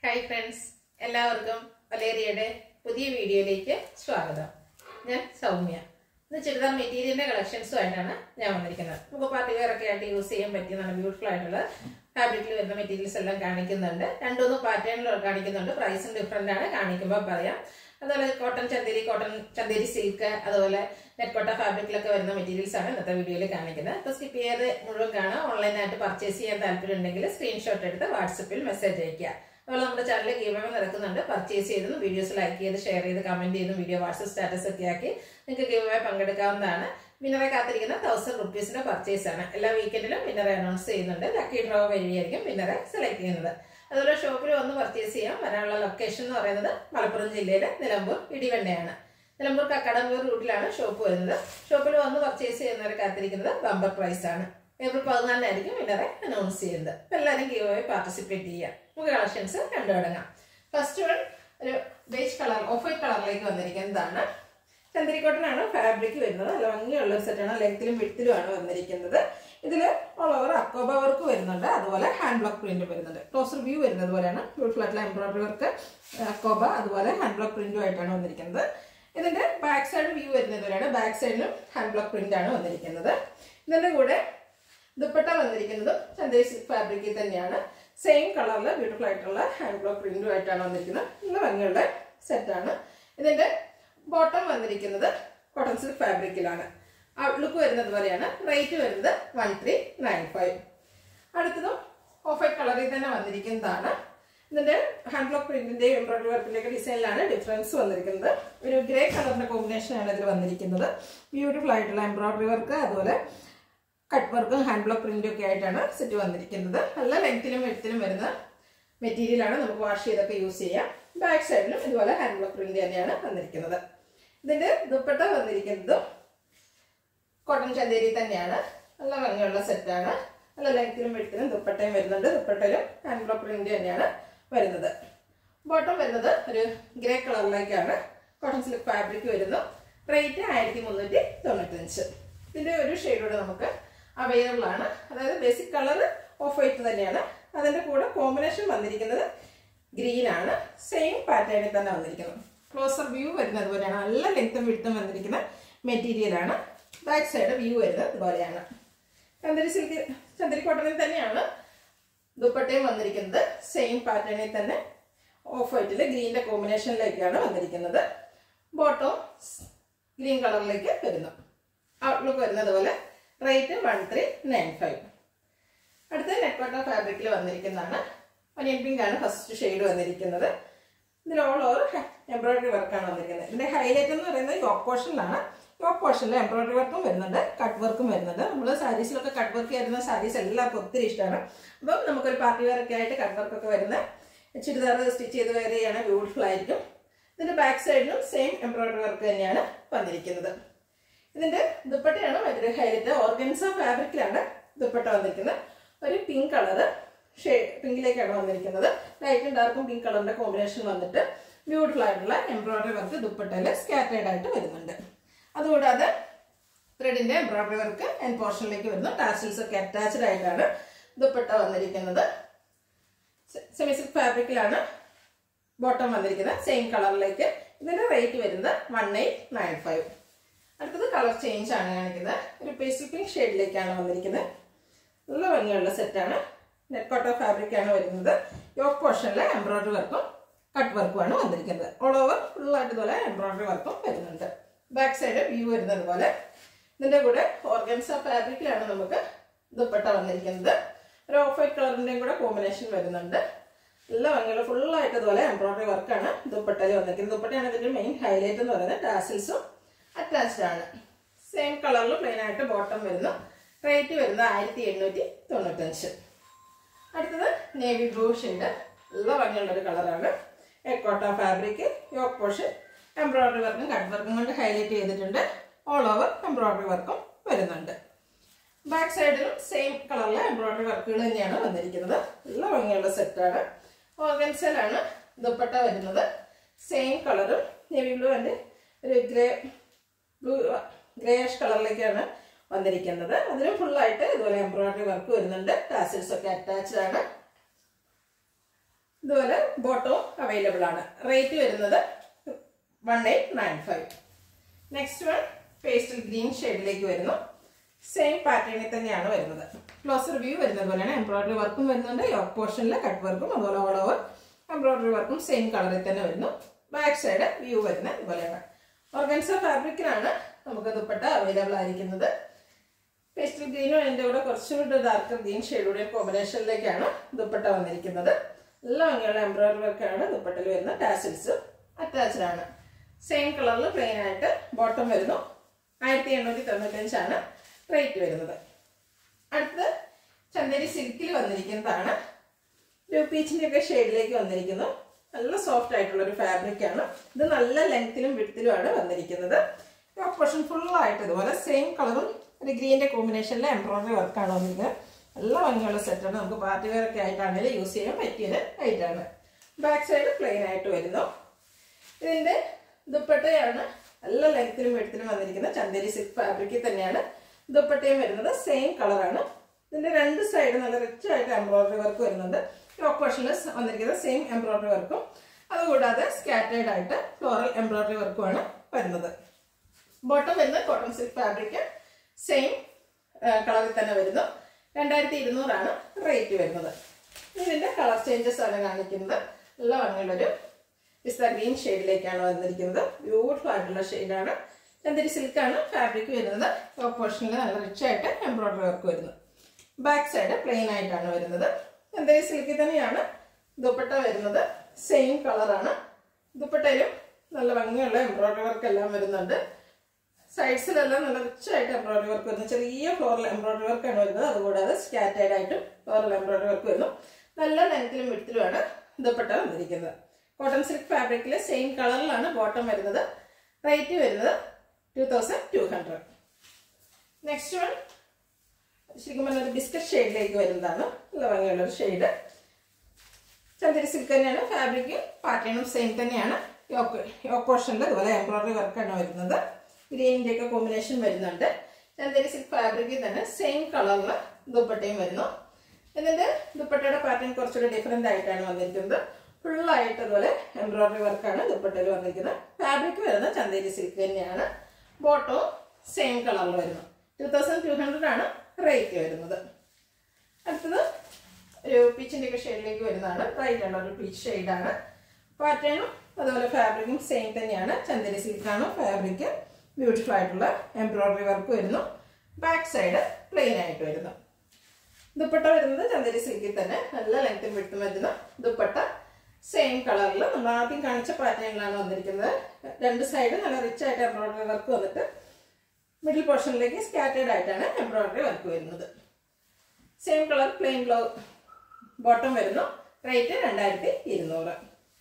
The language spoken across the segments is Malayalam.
ഹായ് ഫ്രണ്ട്സ് എല്ലാവർക്കും വലേറിയയുടെ പുതിയ വീഡിയോയിലേക്ക് സ്വാഗതം ഞാൻ സൗമ്യ ഇന്ന് ചുരിദാർ മെറ്റീരിയലിന്റെ കളക്ഷൻസുമായിട്ടാണ് ഞാൻ വന്നിരിക്കുന്നത് നമുക്ക് പാർട്ടി വെയർ ഒക്കെ ആയിട്ട് യൂസ് ചെയ്യാൻ പറ്റിയ നല്ല ബ്യൂട്ടിഫുൾ ആയിട്ടുള്ള ഫാബ്രിക്കിൽ വരുന്ന മെറ്റീരിയൽസ് എല്ലാം കാണിക്കുന്നുണ്ട് രണ്ടുമൂന്ന് പാറ്റേണിൽ കാണിക്കുന്നുണ്ട് പ്രൈസും ഡിഫറെന്റ് ആണ് കാണിക്കുമ്പോൾ പറയാം അതുപോലെ cotton Chanderi cotton Chanderi silk അതുപോലെ നെറ്റ്കോട്ട ഫാബ്രിക്കിലൊക്കെ വരുന്ന മെറ്റീരിയൽസ് ആണ് ഇന്നത്തെ വീഡിയോയിൽ കാണിക്കുന്നത് അപ്പോൾ സ്കിപ്പ് ചെയ്ത് മുഴുവൻ കാണാം ഓൺലൈനായിട്ട് പർച്ചേസ് ചെയ്യാൻ താല്പര്യം ഉണ്ടെങ്കിൽ സ്ക്രീൻഷോട്ട് എടുത്ത് വാട്സപ്പിൽ മെസ്സേജ് അയക്കുക അതുപോലെ നമ്മുടെ ചാനലിൽ ഗീവം നടക്കുന്നുണ്ട് പർച്ചേസ് ചെയ്തും വീഡിയോസ് ലൈക്ക് ചെയ്ത് ഷെയർ ചെയ്ത് കമന്റ് ചെയ്തും വീഡിയോ വാട്സപ്പ് സ്റ്റാറ്റസ് ഒക്കെ ആക്കി നിങ്ങൾക്ക് ഗീവമായി പങ്കെടുക്കാവുന്നതാണ് വിന്നറെ കാത്തിരിക്കുന്ന തൗസൻഡ് റുപ്പീസിന്റെ പർച്ചേസ് ആണ് എല്ലാ വീക്കെൻഡിലും വിന്നറെ അനൗൺസ് ചെയ്യുന്നുണ്ട് ലക്കി ഡ്രോ വഴിയായിരിക്കും വിന്നറെ സെലക്ട് ചെയ്യുന്നത് അതുപോലെ ഷോപ്പിൽ വന്ന് പർച്ചേസ് ചെയ്യാം വരാനുള്ള ലൊക്കേഷൻ എന്ന് പറയുന്നത് മലപ്പുറം ജില്ലയിലെ നിലമ്പൂർ ഇടിവെണ്ണയാണ് നിലമ്പൂർ കക്കടമ്പൂർ റൂട്ടിലാണ് ഷോപ്പ് വരുന്നത് ഷോപ്പിൽ വന്ന് പർച്ചേസ് ചെയ്യുന്നവരെ കാത്തിരിക്കുന്നത് ബമ്പർ പ്രൈസ് ആണ് ഏപ്രിൽ പതിനാലിനായിരിക്കും വിന്നറെ അനൗൺസ് ചെയ്യുന്നത് അപ്പൊ എല്ലാവരും ഗീവോയിൽ പാർട്ടിസിപ്പേറ്റ് ചെയ്യാം നമുക്ക് കളക്ഷൻസ് കണ്ടു തുടങ്ങാം ഫസ്റ്റ് വൺ ഒരു ബേജ് കളർ ഓഫ് വൈറ്റ് കളറിലേക്ക് വന്നിരിക്കുന്നതാണ് ചന്ദരിക്കോട്ടനാണ് ഫാബ്രിക് വരുന്നത് നല്ല ഭംഗിയുള്ള ഒരു സെറ്റാണ് ലെങ്ത്തിലും വിട്ടിലുമാണ് വന്നിരിക്കുന്നത് ഇതിൽ ഓൾ ഓവർ അക്കോബ വർക്ക് വരുന്നുണ്ട് അതുപോലെ ഹാൻഡ് ബ്ലോക്ക് പ്രിന്റ് വരുന്നുണ്ട് ക്ലോസർ വ്യൂ വരുന്നത് പോലെയാണ് ബ്യൂട്ടിഫുൾ ആയിട്ടുള്ള എംബ്രോയിഡറി വർക്ക് അക്കോബ അതുപോലെ ഹാൻഡ് ബ്ലോക്ക് പ്രിന്റും ആയിട്ടാണ് വന്നിരിക്കുന്നത് ഇതിന്റെ ബാക്ക് സൈഡ് വ്യൂ വരുന്നത് പോലെയാണ് ബാക്ക് സൈഡിലും ഹാൻഡ് ബ്ലോക്ക് പ്രിന്റ് ആണ് വന്നിരിക്കുന്നത് ഇതിന്റെ കൂടെ ദുപ്പട്ട വന്നിരിക്കുന്നത് ചന്ദേശ് ഫാബ്രിക്കിൽ തന്നെയാണ് സെയിം കളറിൽ ബ്യൂട്ടിഫുൾ ആയിട്ടുള്ള ഹാൻഡ് ബ്ലോക്ക് പ്രിന്റും ആയിട്ടാണ് വന്നിരിക്കുന്നത് നല്ല ഭംഗിയുള്ള സെറ്റാണ് ഇതിന്റെ ബോട്ടം വന്നിരിക്കുന്നത് കോട്ടൺ സിൽക്ക് ഫാബ്രിക്കിലാണ് ഔട്ട്ലുക്ക് വരുന്നത് പോലെയാണ് റേറ്റ് വരുന്നത് വൺ ത്രീ നയൻ ഫൈവ് അടുത്തതും ഓഫ് വൈറ്റ് കളറിൽ തന്നെ വന്നിരിക്കുന്നതാണ് ഇതിന്റെ ഹാൻഡ് ബ്ലോക്ക് പ്രിന്റിന്റെയും എംബ്രോയിഡറി വർക്കിന്റെ ഒക്കെ ഡിസൈനിലാണ് ഡിഫറൻസ് വന്നിരിക്കുന്നത് ഒരു ഗ്രേ കളറിന്റെ കോമ്പിനേഷനാണ് ഇതിൽ വന്നിരിക്കുന്നത് ബ്യൂട്ടിഫുൾ ആയിട്ടുള്ള എംബ്രോയിഡറി വർക്ക് അതുപോലെ കട്ട് വർക്കും ഹാൻഡ് ബ്ലോക്ക് പ്രിന്റും ഒക്കെ ആയിട്ടാണ് സെറ്റ് വന്നിരിക്കുന്നത് നല്ല ലെങ്ത്തിലും വെട്ടിലും വരുന്ന മെറ്റീരിയലാണ് നമുക്ക് വാഷ് ചെയ്തൊക്കെ യൂസ് ചെയ്യാം ബാക്ക് സൈഡിലും ഇതുപോലെ ഹാൻഡ് ബ്ലോക്ക് പ്രിന്റ് തന്നെയാണ് വന്നിരിക്കുന്നത് ഇതിന്റെ ദുപ്പട്ട വന്നിരിക്കുന്നത് കോട്ടൺ ചന്തേരി തന്നെയാണ് നല്ല ഭംഗിയുള്ള സെറ്റാണ് നല്ല ലെങ്ത്തിലും വെട്ടിലും ദുപ്പട്ടയും വരുന്നുണ്ട് ദുപ്പട്ടയിലും ഹാൻഡ് ബ്ലോക്ക് പ്രിന്റ് തന്നെയാണ് വരുന്നത് ബോട്ടം വരുന്നത് ഒരു ഗ്രേ കളറിലേക്കാണ് കോട്ടൺ സിൽക്ക് ഫാബ്രിക് വരുന്നു റേറ്റ് ആയിരത്തി മുന്നൂറ്റി തൊണ്ണൂറ്റഞ്ച് ഇതിന്റെ ഒരു ഷെയ്ഡൂടെ നമുക്ക് അവൈലബിൾ ആണ് അതായത് ബേസിക് കളർ ഓഫ് വൈറ്റ് തന്നെയാണ് അതിന്റെ കൂടെ കോമ്പിനേഷൻ വന്നിരിക്കുന്നത് ഗ്രീൻ ആണ് സെയിം പാറ്റേണിൽ തന്നെ വന്നിരിക്കുന്നത് ക്ലോസർ വ്യൂ വരുന്നത് പോലെയാണ് നല്ല ലെങ്ത്തും വിടുത്തും വന്നിരിക്കുന്ന മെറ്റീരിയൽ ആണ് ബാക്ക് സൈഡ് വ്യൂ വരുന്നത് ഇതുപോലെയാണ് ചന്ദരി സിൽക്ക് ചന്ദരി കോട്ടണിൽ തന്നെയാണ് ദുപ്പട്ടയും വന്നിരിക്കുന്നത് സെയിം പാറ്റേണിൽ തന്നെ ഓഫ് വൈറ്റിൽ ഗ്രീനിന്റെ കോമ്പിനേഷനിലേക്കാണ് വന്നിരിക്കുന്നത് ബോട്ടം ഗ്രീൻ കളറിലേക്ക് വരുന്നു ഔട്ട്ലുക്ക് വരുന്നത് പോലെ rate one three nine five അടുത്ത നെക്കോട്ട ഫാബ്രിക്കിൽ വന്നിരിക്കുന്നതാണ് ഒനിയൻ പിങ്ക് ആണ് ഫസ്റ്റ് ഷെയ്ഡ് വന്നിരിക്കുന്നത് ഇതിൽ ഓൾ ഓവർ എംബ്രോയിഡറി വർക്കാണ് വന്നിരിക്കുന്നത് ഇതിന്റെ ഹൈലൈറ്റ് എന്ന് പറയുന്നത് യോക്ക് പോർഷനിലാണ് യോക്ക് പോർഷനിൽ എംബ്രോയിഡറി വർക്കും വരുന്നുണ്ട് കട്ട് വർക്കും വരുന്നുണ്ട് നമ്മൾ സാരീസിലൊക്കെ കട്ട് വർക്ക് വരുന്ന സാരീസ് എല്ലാവർക്കും ഒത്തിരി ഇഷ്ടമാണ് അപ്പം നമുക്കൊരു പാർട്ടി വെയർ ഒക്കെ ആയിട്ട് കട്ട് വർക്കൊക്കെ വരുന്ന ചുരിദാർ സ്റ്റിച്ച് ചെയ്ത് വെയർ ചെയ്യാണ് ബ്യൂട്ടിഫുൾ ആയിരിക്കും ഇതിന്റെ ബാക്ക് സൈഡിലും സെയിം എംബ്രോയിഡറി വർക്ക് തന്നെയാണ് വന്നിരിക്കുന്നത് ഇതിന്റെ ദുപ്പട്ടയാണ് മറ്റൊരു ഹൈലൈറ്റ് ഓർഗൻസ ഫാബ്രിക്കിലാണ് ദുപ്പട്ട വന്നിരിക്കുന്നത് ഒരു പിങ്ക് കളറ് ഷേ പിങ്കിലേക്കാണ് വന്നിരിക്കുന്നത് ലൈറ്റും ഡാർക്കും പിങ്ക് കളറിന്റെ കോമ്പിനേഷൻ വന്നിട്ട് ബ്യൂട്ടിഫുൾ ആയിട്ടുള്ള എംബ്രോയിഡറി വർക്ക് ദുപ്പട്ടയിൽ സ്കാറ്റേഡ് ആയിട്ട് വരുന്നുണ്ട് അതുകൂടാതെ ത്രെഡിന്റെ എംബ്രോയിഡറി വർക്ക് എൻ പോർഷനിലേക്ക് വരുന്നു ടാസിൽസ് ഒക്കെ അറ്റാച്ച്ഡ് ആയിട്ടാണ് ദുപ്പട്ട വന്നിരിക്കുന്നത് സെമിസിക് ഫാബ്രിക്കിലാണ് ബോട്ടം വന്നിരിക്കുന്നത് സെയിം കളറിലേക്ക് ഇതിന്റെ റേറ്റ് വരുന്നത് വൺ എയ്റ്റ് നയൻ ഫൈവ് അടുത്തത് കളർ ചേഞ്ച് ആണ് കാണിക്കുന്നത് ഒരു പേസ്റ്റൽ പിങ്ക് ഷെയ്ഡിലേക്കാണ് വന്നിരിക്കുന്നത് നല്ല ഭംഗിയുള്ള സെറ്റാണ് നെറ്റ് കോട്ട ഫാബ്രിക് ആണ് വരുന്നത് യോക്ക് പോർഷനിലെ എംബ്രോയിഡറി വർക്കും കട്ട് വർക്കുമാണ് വന്നിരിക്കുന്നത് ഓൾ ഓവർ ഫുള്ളായിട്ട് ഇതുപോലെ എംബ്രോയിഡറി വർക്കും വരുന്നുണ്ട് ബാക്ക് സൈഡ് വ്യൂ വരുന്നത് പോലെ ഇതിന്റെ കൂടെ ഓർഗൻസ ഫാബ്രിക്കിലാണ് നമുക്ക് ദുപ്പട്ട വന്നിരിക്കുന്നത് ഒരു ഓഫ് വൈറ്റ് കളറിന്റെയും കൂടെ കോമ്പിനേഷൻ വരുന്നുണ്ട് നല്ല ഭംഗിയുള്ള ഫുള്ളായിട്ട് ഇതുപോലെ എംബ്രോയിഡറി വർക്കാണ് ദുപ്പട്ടയിൽ വന്നിരിക്കുന്നത് ദുപ്പട്ടയാണ് ഇതിന്റെ മെയിൻ ഹൈലൈറ്റ് എന്ന് പറയുന്നത് ടാസിൽസും അറ്റാച്ച്ഡ് ആണ് സെയിം കളറിൽ പ്ലെയിൻ ആയിട്ട് ബോട്ടം വരുന്നു റേറ്റ് വരുന്നത് ആയിരത്തി എണ്ണൂറ്റി തൊണ്ണൂറ്റഞ്ച് അടുത്തത് നേവി ബ്ലൂ ഷെയ്ഡ് നല്ല ഭംഗിയുള്ള ഒരു കളറാണ് എക്കോട്ട ഫാബ്രിക് യോക്ക് പോഷൻ എംബ്രോയിഡറി വർക്കും കട്ട് വർക്കും കൊണ്ട് ഹൈലൈറ്റ് ചെയ്തിട്ടുണ്ട് ഓൾ ഓവർ എംബ്രോയിഡറി വർക്കും വരുന്നുണ്ട് ബാക്ക് സൈഡിലും സെയിം കളറിലെ എംബ്രോയിഡറി വർക്കുകൾ തന്നെയാണ് വന്നിരിക്കുന്നത് നല്ല ഭംഗിയുള്ള സെറ്റാണ് ഓർഗൻസലാണ് ദുപ്പട്ട വരുന്നത് സെയിം കളറും നേവി ബ്ലൂ ആൻഡ് ഒരു ഗ്രേ ബ്ലൂ ഗ്രേഷ് കളറിലേക്കാണ് വന്നിരിക്കുന്നത് അതിലും ഫുള്ളായിട്ട് ഇതുപോലെ എംബ്രോയിഡറി വർക്ക് വരുന്നുണ്ട് ടാസിൽസ് ഒക്കെ അറ്റാച്ച്ഡ് ആണ് ഇതുപോലെ ബോട്ടവും അവൈലബിൾ ആണ് റേറ്റ് വരുന്നത് one eight nine five next one pastel green ഷെയ്ഡിലേക്ക് വരുന്നു സെയിം പാറ്റേണിൽ തന്നെയാണ് വരുന്നത് ക്ലോസർ വ്യൂ വരുന്നത് പോലെയാണ് എംബ്രോയിഡറി വർക്കും വരുന്നുണ്ട് യോക്ക് പോർഷനിൽ കട്ട് വർക്കും അതുപോലെ ഓൾ ഓവർ എംബ്രോയിഡറി വർക്കും സെയിം കളറിൽ തന്നെ വരുന്നു ബാക്ക് സൈഡ് വ്യൂ വരുന്നത് ഇതുപോലെയാണ് ഓർഗൻസ ഫാബ്രിക്കിനാണ് നമുക്ക് ദുപ്പട്ട അവൈലബിൾ ആയിരിക്കുന്നത് പേസ്റ്റൽ ഗ്രീനും അതിൻ്റെ കൂടെ കുറച്ചുകൂടി ഡാർക്കർ ഗ്രീൻ ഷെയ്ഡുകൂടെ കോമ്പിനേഷനിലേക്കാണ് ദുപ്പട്ട വന്നിരിക്കുന്നത് എല്ലാ ഭംഗിയുള്ള എംബ്രോയിഡറി വർക്കാണ് ദുപ്പട്ടയിൽ വരുന്ന ടാസിൽസ് അറ്റാച്ച്ഡ് ആണ് സെയിം കളറിൽ പ്ലെയിൻ ആയിട്ട് ബോട്ടം വരുന്നു ആയിരത്തി എണ്ണൂറ്റി തൊണ്ണൂറ്റഞ്ചാണ് റേറ്റ് വരുന്നത് അടുത്തത് ചന്ദേരി സിൽക്കിൽ വന്നിരിക്കുന്നതാണ് ഒരു പീച്ചിൻ്റെ ഒക്കെ ഷെയ്ഡിലേക്ക് വന്നിരിക്കുന്നു നല്ല സോഫ്റ്റ് ആയിട്ടുള്ള ഒരു ഫാബ്രിക് ആണ് ഇത് നല്ല ലെങ്ത്തിലും വിടുത്തിലുമാണ് വന്നിരിക്കുന്നത് പോർഷൻ ഫുള്ളായിട്ട് ഇതുപോലെ സെയിം കളറും ഒരു ഗ്രീൻ്റെ കോമ്പിനേഷനിൽ എംബ്രോയിഡറി വർക്കാണ് വന്നിരിക്കുന്നത് നല്ല ഭംഗിയുള്ള സെറ്റാണ് നമുക്ക് പാർട്ടി വെയർ ഒക്കെ ആയിട്ടാണെങ്കിലും യൂസ് ചെയ്യാൻ പറ്റിയൊരു ഐറ്റാണ് ബാക്ക് സൈഡ് പ്ലെയിൻ ആയിട്ട് വരുന്നു ഇതിൻ്റെ ദുപ്പട്ടയാണ് നല്ല ലെങ്ത്തിലും വെടുത്തിലും വന്നിരിക്കുന്ന ചന്ദേരി സിൽക്ക് ഫാബ്രിക്കിൽ തന്നെയാണ് ദുപ്പട്ടയും വരുന്നത് സെയിം കളറാണ് ഇതിന്റെ രണ്ട് സൈഡ് നല്ല റിച്ച് ആയിട്ട് എംബ്രോയിഡറി വർക്ക് വരുന്നുണ്ട് ടോപ്പ് പോർഷനിൽ വന്നിരിക്കുന്നത് സെയിം എംബ്രോയിഡറി വർക്കും അതുകൂടാതെ സ്കാറ്റേഡ് ആയിട്ട് ഫ്ലോറൽ എംബ്രോയിഡറി വർക്കുമാണ് വരുന്നത് ബോട്ടം വരുന്നത് കോട്ടൺ സിൽക്ക് ഫാബ്രിക് സെയിം കളറിൽ തന്നെ വരുന്നു രണ്ടായിരത്തി ഇരുന്നൂറാണ് റേറ്റ് വരുന്നത് ഇതിന്റെ കളർ ചേഞ്ചസ് ആണ് കാണിക്കുന്നത് നല്ല ഭംഗിയുള്ളൊരു പിസ്ത ഗ്രീൻ ഷെയ്ഡിലേക്കാണ് വന്നിരിക്കുന്നത് ബ്യൂട്ടിഫുൾ ആയിട്ടുള്ള ഷെയ്ഡാണ് ചന്ദരി സിൽക്കാണ് ഫാബ്രിക് വരുന്നത് ടോപ്പ് പോർഷനിൽ നല്ല റിച്ച് ആയിട്ട് എംബ്രോയിഡറി വർക്ക് വരുന്നു ബാക്ക് സൈഡ് പ്ലെയിൻ ആയിട്ടാണ് വരുന്നത് ചന്ദരി സിൽക്കിൽ തന്നെയാണ് ദുപ്പട്ട വരുന്നത് സെയിം കളറാണ് ദുപ്പട്ടയിലും നല്ല ഭംഗിയുള്ള എംബ്രോയിഡറി വർക്ക് എല്ലാം വരുന്നുണ്ട് സൈഡ്സിലെല്ലാം നല്ല റിച്ച് ആയിട്ട് എംബ്രോയിഡറി വർക്ക് വരുന്നു ചെറിയ ഫ്ലോറൽ എംബ്രോയിഡറി വർക്കാണ് വരുന്നത് അതുകൂടാതെ സ്കാറ്റേഡ് ആയിട്ടും ഫ്ലോറൽ എംബ്രോയിഡറി വർക്ക് വരുന്നു നല്ല ലെങ്ത്തിലും വിടുത്തിലുമാണ് ദുപ്പട്ട വന്നിരിക്കുന്നത് കോട്ടൺ സിൽക്ക് ഫാബ്രിക്കിൽ സെയിം കളറിലാണ് ബോട്ടം വരുന്നത് റേറ്റ് വരുന്നത് two thousand two hundred next one ശരിക്കും പറഞ്ഞാൽ ഒരു ബിസ്ക്കറ്റ് ഷെയ്ഡിലേക്ക് വരുന്നതാണ് നല്ല ഭംഗിയുള്ള ഒരു ഷെയ്ഡ് ചന്ദരി സിൽക്ക് തന്നെയാണ് ഫാബ്രിക് പാറ്റേണും സെയിം തന്നെയാണ് യോക്ക് യോക്ക് പോർഷനിൽ ഇതുപോലെ എംബ്രോയിഡറി വർക്കാണ് വരുന്നത് ഗ്രീനിൻ്റെ ഒക്കെ കോമ്പിനേഷൻ വരുന്നുണ്ട് ചന്ദരി സിൽക്ക് ഫാബ്രിക്കിൽ തന്നെ സെയിം കളറിൽ ദുപ്പട്ടയും വരുന്നു ഇതിൻ്റെ ദുപ്പട്ടയുടെ പാറ്റേൺ കുറച്ചുകൂടി ഡിഫറെൻ്റ് ആയിട്ടാണ് വന്നിരിക്കുന്നത് ഫുള്ളായിട്ട് അതുപോലെ എംബ്രോയിഡറി വർക്കാണ് ദുപ്പട്ടയിൽ വന്നിരിക്കുന്നത് ഫാബ്രിക് വരുന്നത് ചന്ദേരി സിൽക്ക് തന്നെയാണ് ബോട്ടവും സെയിം കളറിൽ വരുന്നു ടു തൗസൻഡ് ടു ഹൺഡ്രഡ് ആണ് റേറ്റ് വരുന്നത് അടുത്തത് ഒരു പീച്ചിൻ്റെ ഒക്കെ ഷെയ്ഡിലേക്ക് വരുന്നതാണ് ബ്രൈറ്റ് ഉള്ള ഒരു പീച്ച് ഷെയ്ഡാണ് പാറ്റേണും അതുപോലെ ഫാബ്രിക്കും സെയിം തന്നെയാണ് ചന്ദേരി സിൽക്കാണ് ഫാബ്രിക് ബ്യൂട്ടിഫുൾ ആയിട്ടുള്ള എംബ്രോയിഡറി വർക്ക് വരുന്നു ബാക്ക് സൈഡ് പ്ലെയിൻ ആയിട്ട് വരുന്നു ദുപ്പട്ട വരുന്നത് ചന്ദേരി സിൽക്കിൽ തന്നെ നല്ല ലെങ്ത്തും വിട്ടും വരുന്ന ദുപ്പട്ട സെയിം കളറിൽ നമ്മൾ ആദ്യം കാണിച്ച പാറ്റേണിലാണ് വന്നിരിക്കുന്നത് രണ്ട് സൈഡ് നല്ല റിച്ച് ആയിട്ട് എംബ്രോയിഡറി വർക്ക് വന്നിട്ട് മിഡിൽ പോർഷനിലേക്ക് സ്കാറ്റേഡ് ആയിട്ടാണ് എംബ്രോയിഡറി വർക്ക് വരുന്നത് same colour plain glow bottom വരുന്നു റേറ്റ് രണ്ടായിരത്തി ഇരുന്നൂറ്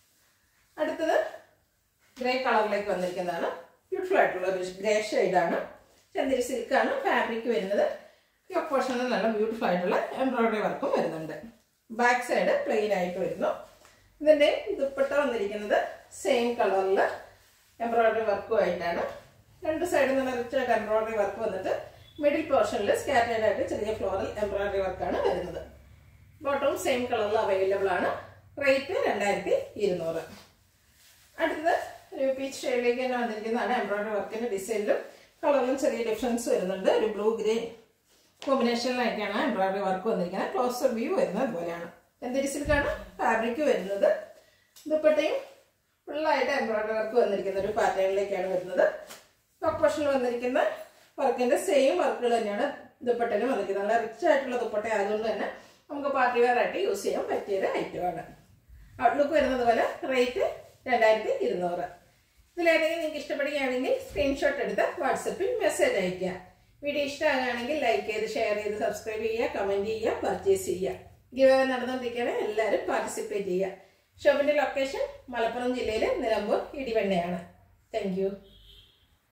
അടുത്തത് ഗ്രേ കളറിലേക്ക് വന്നിരിക്കുന്നതാണ് ബ്യൂട്ടിഫുൾ ആയിട്ടുള്ള ഒരു ഗ്രേ ഷെയ്ഡാണ് ചന്ദിരി സിൽക്കാണ് ഫാബ്രിക് വരുന്നത് യോക്ക് പോർഷനിൽ നല്ല ബ്യൂട്ടിഫുൾ ആയിട്ടുള്ള എംബ്രോയിഡറി വർക്കും വരുന്നുണ്ട് ബാക്ക് സൈഡ് പ്ലെയിൻ ആയിട്ട് വരുന്നു ഇതിൻ്റെ ദുപ്പട്ട വന്നിരിക്കുന്നത് സെയിം കളറിൽ എംബ്രോയിഡറി വർക്കും ആയിട്ടാണ് രണ്ട് സൈഡിൽ നിന്ന് റിച്ചായിട്ട് എംബ്രോയിഡറി വർക്ക് വന്നിട്ട് മിഡിൽ പോർഷനിൽ സ്കാറ്റേഡ് ആയിട്ട് ചെറിയ ഫ്ലോറൽ എംബ്രോയിഡറി വർക്കാണ് വരുന്നത് ബോട്ടവും സെയിം കളറിൽ അവൈലബിൾ ആണ് റേറ്റ് രണ്ടായിരത്തി ഇരുന്നൂറ് അടുത്തത് ഒരു പീച്ച് ഷെയ്ഡിലേക്ക് തന്നെ വന്നിരിക്കുന്നതാണ് എംബ്രോയിഡറി വർക്കിന്റെ ഡിസൈനിലും കളറിലും ചെറിയ ഡിഫറൻസ് വരുന്നുണ്ട് ഒരു ബ്ലൂ ഗ്രീൻ കോമ്പിനേഷനിലായിട്ടാണ് എംബ്രോയിഡറി വർക്ക് വന്നിരിക്കുന്നത് ക്ലോസർ വ്യൂ വരുന്നത് അതുപോലെയാണ് എന്തൊരു സിൽക്കാണ് ഫാബ്രിക് വരുന്നത് ദുപ്പട്ടയും ഫുള്ളായിട്ട് എംബ്രോയിഡറി വർക്ക് വന്നിരിക്കുന്ന ഒരു പാറ്റേണിലേക്കാണ് വരുന്നത് ടോപ്പ് പോർഷനിൽ വന്നിരിക്കുന്ന വർക്കിന്റെ സെയിം വർക്കുകൾ തന്നെയാണ് ദുപ്പട്ടയിലും വന്നിരിക്കുന്നത് നല്ല റിച്ച് ആയിട്ടുള്ള ദുപ്പട്ട ആയതുകൊണ്ട് തന്നെ നമുക്ക് പാർട്ടി വെയർ ആയിട്ട് യൂസ് ചെയ്യാൻ പറ്റിയൊരു ഐറ്റമാണ് ഔട്ട്ലുക്ക് വരുന്നത് പോലെ റേറ്റ് രണ്ടായിരത്തി ഇരുന്നൂറ് ഇതിലേതെങ്കിലും നിങ്ങൾക്ക് ഇഷ്ടപ്പെടുകയാണെങ്കിൽ സ്ക്രീൻഷോട്ട് എടുത്ത് വാട്സപ്പിൽ മെസ്സേജ് അയയ്ക്കുക വീഡിയോ ഇഷ്ടമാകുകയാണെങ്കിൽ ലൈക്ക് ചെയ്ത് ഷെയർ ചെയ്ത് സബ്സ്ക്രൈബ് ചെയ്യുക കമൻറ്റ് ചെയ്യുക പർച്ചേസ് ചെയ്യുക ഗിവ് നടന്നുകൊണ്ടിരിക്കുകയാണ് എല്ലാവരും പാർട്ടിസിപ്പേറ്റ് ചെയ്യുക ഷോപ്പിന്റെ ലൊക്കേഷൻ മലപ്പുറം ജില്ലയിലെ നിലമ്പൂർ ഇടിവണ്ണയാണ് താങ്ക്